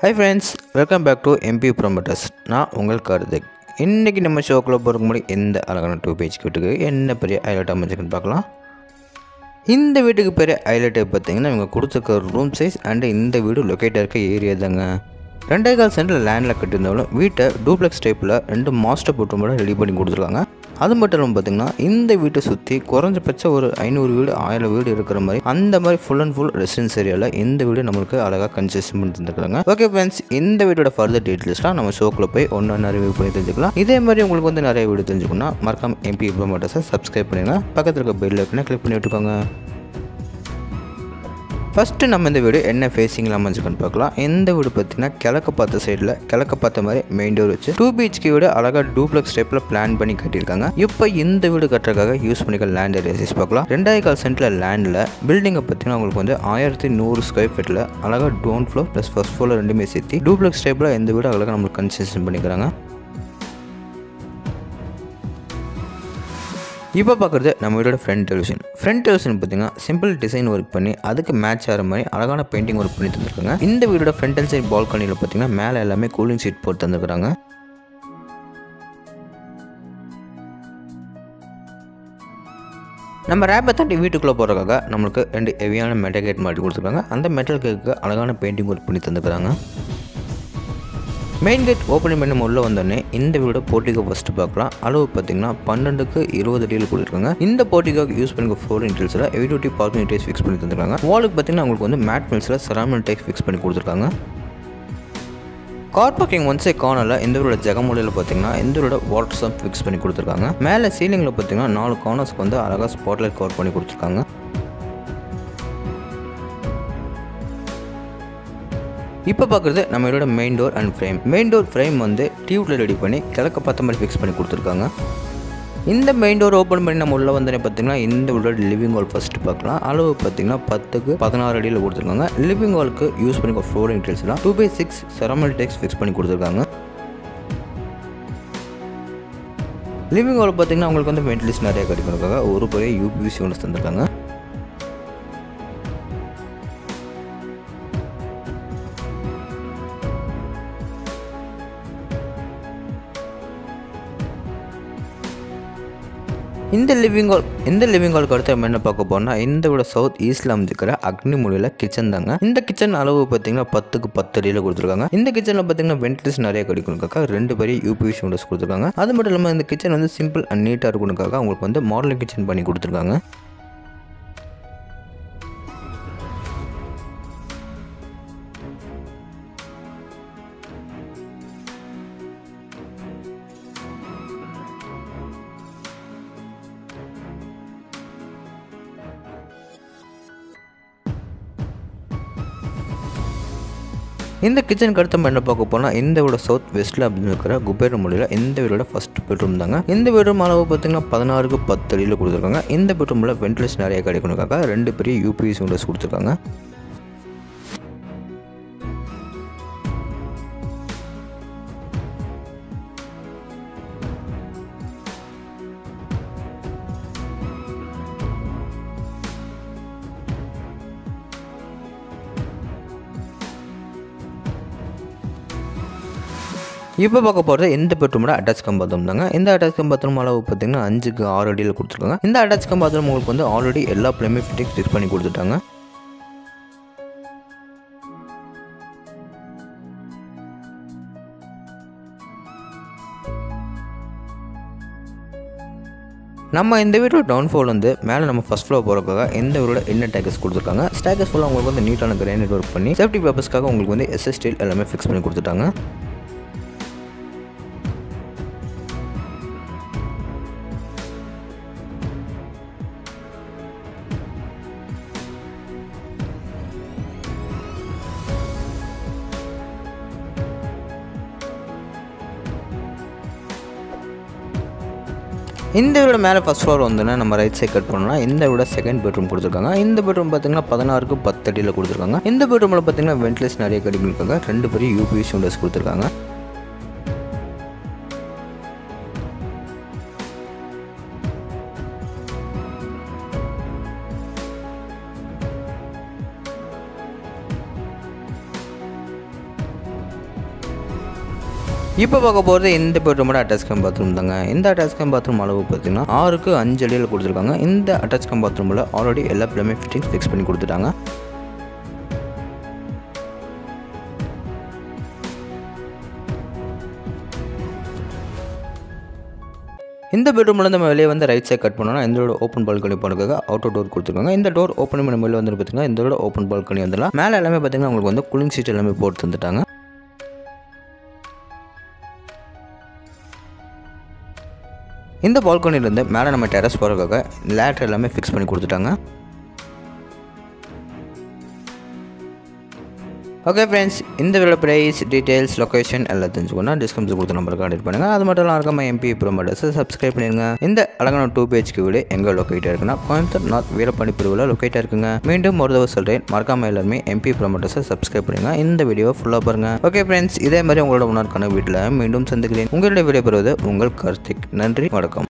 high friends welcome back to MP promoters நான் உங்கள் கார்த்திக் இன்றைக்கி நம்ம ஷோக்குள்ளே போகிறதுக்கு முன்னாடி எந்த அழகான டூ பேஜ் வீட்டுக்கு என்ன பெரிய ஹைலைட் அமைச்சிருக்குன்னு பார்க்கலாம் இந்த வீட்டுக்கு பெரிய ஹைலைட்டு பார்த்தீங்கன்னா இவங்க கொடுத்துருக்க ரூம் சைஸ் அண்டு இந்த வீடு லொக்கேட் இருக்க ஏரியா தாங்க ரெண்டே கால் சென்டில் லேண்டில் கட்டியிருந்தாலும் வீட்டை டூப்ளெக்ஸ் டைப்பில் ரெண்டு மாஸ்டர் பெட்ரூமோட ரெடி பண்ணி கொடுத்துருக்காங்க அது மட்டும் இல்லாமல் பார்த்தீங்கன்னா இந்த வீட்டை சுற்றி குறைஞ்சபட்சம் ஒரு ஐநூறு வீடு ஆயிரம் வீடு இருக்கிற மாதிரி அந்த மாதிரி ஃபுல் அண்ட் ஃபுல் ரெசிடென்ஸ் ஏரியாவில் இந்த வீடு நம்மளுக்கு அழகாக கன்செஷன் பண்ணி தந்துருக்காங்க ஓகே ஃப்ரெண்ட்ஸ் இந்த வீடோட ஃபர்தர் டீட்டெயில்ஸ்லாம் நம்ம ஷோக்கில் போய் ஒன்று ஒன்று ரிவ்யூ பண்ணி தெரிஞ்சுக்கலாம் இதே மாதிரி உங்களுக்கு வந்து நிறைய வீடு தெரிஞ்சுக்கணும்னா மறக்காம எம்பி ப்ரோமோட்டர்ஸை சப்ஸ்கிரைப் பண்ணுங்க பக்கத்தில் இருக்க பெல் ஐக்கனை கிளிக் பண்ணி விட்டுக்கோங்க ஃபஸ்ட்டு நம்ம இந்த வீடு என்ன ஃபேஸிங்கில் அமைஞ்சுக்கன்னு பார்க்கலாம் இந்த வீடு பார்த்தீங்கன்னா கிழக்கு பார்த்த சைடில் கிழக்கு பார்த்த மாதிரி மெயின் டோர் வச்சு டூ பிஹெச்கே வீடு அழகாக டூப்ளெக்ஸ் டைப்பில் பிளான் பண்ணி கட்டியிருக்காங்க இப்போ இந்த வீடு கட்டுறதுக்காக யூஸ் பண்ணிக்க லேண்ட் ஏரியாஸ் பார்க்கலாம் ரெண்டாயிரம் கால் சென்டில் லேண்டில் பில்டிங்கை பார்த்தீங்கன்னா உங்களுக்கு வந்து ஆயிரத்தி நூறு ஸ்கொயர் ஃபீட்டில் அழகாக டோன் ஃப்ளோர் ப்ளஸ் ஃபர்ஸ்ட் ஃப்ளோர் ரெண்டுமே சேர்த்து டூப்ளெக்ஸ் டைப்பில் இந்த வீடு அழகாக நம்மளுக்கு கன்ஸ்ட்ரக்ஷன் பண்ணிக்கிறாங்க இப்போ பார்க்குறது நம்ம வீடோட ஃப்ரண்ட் டெலிவிஷன் ஃப்ரண்ட் டெலிவிஷன் பார்த்தீங்கன்னா சிம்பிள் டிசைன் ஒர்க் பண்ணி அதுக்கு மேட்ச் ஆகிற மாதிரி அழகான பெயிண்டிங் ஒர்க் பண்ணி தந்துருக்காங்க இந்த வீடோட ஃப்ரண்ட் அண்ட் சைட் பால்கனியில் பார்த்தீங்கன்னா மேலே எல்லாமே கூலிங் சீட் போட்டு தந்துருக்காங்க நம்ம ரேப்பை தாண்டி வீட்டுக்குள்ளே போகிறதுக்காக நம்மளுக்கு ரெண்டு ஹெவியான மெட்டல் கேட் மாட்டி கொடுத்துருக்காங்க அந்த மெட்டல் கேக்கு அழகான பெயிண்டிங் ஒர்க் பண்ணி தந்துக்கிறாங்க மெயின் கேட் ஓப்பனிங் பண்ணி உள்ளே வந்தோடனே இந்த வீட போட்டிகோ ஃபஸ்ட்டு பார்க்கலாம் அளவு பார்த்தீங்கன்னா பன்னெண்டுக்கு இருபது அடியில் கொடுத்துருக்காங்க இந்த போட்டிகோக்கு யூஸ் பண்ணிக்க ஃபோர் இன்டெல்ஸில் எயிட்டி பார்க்கிங் டேஸ் ஃபிக்ஸ் பண்ணி தந்துருக்காங்க வாலுக்கு பார்த்தீங்கன்னா உங்களுக்கு வந்து மேட் மில்ஸில் செராமிக் டைப் ஃபிக்ஸ் பண்ணி கொடுத்துருக்காங்க கார் பார்க்கிங் ஒன்ஸே கார்னரில் இந்த வீடோட ஜெகமொழியில் பார்த்தீங்கன்னா இந்த வீடோட வாட்டர் சம்ப் ஃபிக்ஸ் பண்ணி கொடுத்துருக்காங்க மேலே சீலிங்கில் பார்த்தீங்கன்னா நாலு கார்னர்ஸ்க்கு வந்து அழகாக ஸ்பாட்லைட் கவர் பண்ணி கொடுத்துருக்காங்க இப்போ பார்க்குறது நம்ம இதோட main door and frame main door frame வந்து டியூப்ல ரெடி பண்ணி கிழக்க பார்த்த மாதிரி ஃபிக்ஸ் பண்ணி கொடுத்துருக்காங்க இந்த மெயின் டோர் ஓப்பன் பண்ணி நம்ம உள்ளே வந்தோடனே பார்த்தீங்கன்னா இந்த உள்ள லிவிங் ஹால் ஃபஸ்ட்டு பார்க்கலாம் அளவு பார்த்தீங்கன்னா பத்துக்கு பதினாறு அடியில் கொடுத்துருக்காங்க லிவிங் ஹாலுக்கு யூஸ் பண்ணி ஃப்ளோரிங் டீல்ஸ்லாம் டூ பை சிக்ஸ் செரமல் டெக்ஸ் ஃபிக்ஸ் பண்ணி கொடுத்துருக்காங்க லிவிங் ஹால் பார்த்தீங்கன்னா உங்களுக்கு வந்து வென்டிலேஷன் நிறைய கிடைக்கிறதுக்காக ஒரு பெரிய யூபிசி ஒன்று தந்திருக்காங்க இந்த லிவிங் ஹால் இந்த லிவிங் ஹாலுக்கு அடுத்து நம்ம என்ன பார்க்க போனால் இந்த விட சவுத் ஈஸ்டில் அமைஞ்சிக்கிற அக்னி மொழியில் கிச்சன் தாங்க இந்த கிச்சன் அளவு பார்த்தீங்கன்னா பத்துக்கு பத்து அடியில் கொடுத்துருக்காங்க இந்த கிச்சனில் பார்த்தீங்கன்னா வென்டிலேஷன் நிறைய கிடைக்கணுக்காக ரெண்டு பெரிய யூபிஎஸ் விண்டோஸ் கொடுத்துருக்காங்க அது மட்டும் இல்லாமல் இந்த கிச்சன் வந்து சிம்பிள் அண்ட் நீட்டாக இருக்கணுக்காக அவங்களுக்கு வந்து மாடலிங் கிச்சன் பண்ணி கொடுத்துருக்காங்க இந்த கிச்சனுக்கு அடுத்த நம்ம என்ன பார்க்க போனால் இந்த வீட சவுத் வெஸ்ட்டில் அப்படின்னு இருக்கிற குபேர மொழியில் இந்த வீடோட ஃபஸ்ட் பெட்ரூம் தாங்க இந்த பெட்ரூம் அளவு பார்த்தீங்கன்னா பதினாறுக்கு பத்து அடியில் கொடுத்துருக்காங்க இந்த பெட்ரூமில் வென்டிலேஷன் நிறைய கிடைக்கணுக்காக ரெண்டு பெரிய யூபிஎஸ் விண்டோஸ் கொடுத்துருக்காங்க இப்போ பார்க்க போகிறது இந்த பெட்ரூமோட அட்டாச் கம் பாத்ரூம் தாங்க இந்த அட்டாச் கம் பாத்ரூம் அளவு பார்த்தீங்கன்னா அஞ்சுக்கு ஆறு அடியில் கொடுத்துருக்காங்க இந்த அட்டாச் கம் பாத்ரூம் உங்களுக்கு வந்து ஆல்ரெடி எல்லா பிள்ளையுமே ஃபிட்டிங் ஃபிக்ஸ் பண்ணி கொடுத்துட்டாங்க நம்ம இந்த வீட்டோட டவுன் ஃப்ளோர் வந்து மேலே நம்ம ஃபஸ்ட் ஃப்ளோர் போகிறதுக்காக இந்த வீடோட என்ன டேக்கஸ் கொடுத்துருக்காங்க ஸ்டேக்கஸ் ஃபுல்லாக உங்களுக்கு வந்து நீட்டான கிரானைட் ஒர்க் பண்ணி சேஃப்டி பர்பஸ்க்காக உங்களுக்கு வந்து எஸ்எஸ் ஸ்டீல் எல்லாமே ஃபிக்ஸ் பண்ணி கொடுத்துட்டாங்க இந்த வீட மேலே ஃபஸ்ட் ஃப்ளோர் வந்துன்னா நம்ம ரைட் சைட் கட் பண்ணோம்னா இந்த வீட செகண்ட் பெட்ரூம் கொடுத்துருக்காங்க இந்த பெட்ரூம் பார்த்தீங்கன்னா பதினாறுக்கு பத்து அடியில் கொடுத்துருக்காங்க இந்த பெட்ரூமில் பார்த்தீங்கன்னா வென்டிலேஷன் நிறைய கிடைக்கும் ரெண்டு பெரிய யூபிஎஸ் விண்டோஸ் கொடுத்துருக்காங்க இப்போ பார்க்க போகிறது இந்த பெட்ரூமோட அட்டாச் கம் பாத்ரூம் தாங்க இந்த அட்டாச் கம் பாத்ரூம் அளவு பார்த்தீங்கன்னா ஆறுக்கு அஞ்சு அடியில் கொடுத்துருக்காங்க இந்த அட்டாச் கம் பாத்ரூமில் ஆல்ரெடி எல்லா பிள்ளைமே ஃபிட்டிங்ஸ் ஃபிக்ஸ் பண்ணி கொடுத்துட்டாங்க இந்த பெட்ரூமில் நம்ம வெளியே வந்து ரைட் சைட் கட் பண்ணோம்னா இந்த ஓப்பன் பால்கனி போனதுக்காக அவுட்டர் டோர் கொடுத்துருக்காங்க இந்த டோர் ஓப்பன் பண்ணி வெளியே வந்து பார்த்தீங்கன்னா இந்த ஓப்பன் பால்கனி வந்துடலாம் மேலே எல்லாமே பார்த்தீங்கன்னா உங்களுக்கு வந்து கூலிங் சீட் எல்லாமே போட்டு தந்துட்டாங்க இந்த பால்கனிலேருந்து மேலே நம்ம டெரஸ் போகிறதுக்காக லேட்டர் எல்லாமே ஃபிக்ஸ் பண்ணி கொடுத்துட்டாங்க ஓகே ஃப்ரெண்ட்ஸ் இந்த வீடியோ ப்ரைஸ் டீட்டெயில்ஸ் லொக்கேஷன் எல்லாம் தெரிஞ்சுக்கணும் டிஸ்கிரிப்ஷன் கொடுத்த நம்பருக்கு கான்டெக்ட் பண்ணுங்கள் அது மட்டும் இல்லாமல் இருக்காம எம்பி ப்ரோமோட்டர்ஸை சப்ஸ்கிரைப் பண்ணிடுங்க இந்த அழகான டூ பேஜ்க்கு வீடு எங்கே லொக்கேட்டாக இருக்குன்னா கோயம்புத்தூர் நார்த் வீரப்பணி பிரிவில் லொக்கேட்டாக இருக்குங்க மீண்டும் ஒரு தடவை சொல்கிறேன் மறக்காம எல்லாருமே எம்பி ப்ரோமோட்டர்ஸை சப்ஸ்கிரைப் பண்ணுங்க இந்த வீடியோ ஃபுல்லாக பாருங்கள் ஓகே ஃப்ரெண்ட்ஸ் இதே மாதிரி உங்களோட உணர்க்கான வீட்டில் மீண்டும் சந்திக்கிறேன் உங்களுடைய வீடியோ பெறுவது உங்கள் கார்த்திக் நன்றி வணக்கம்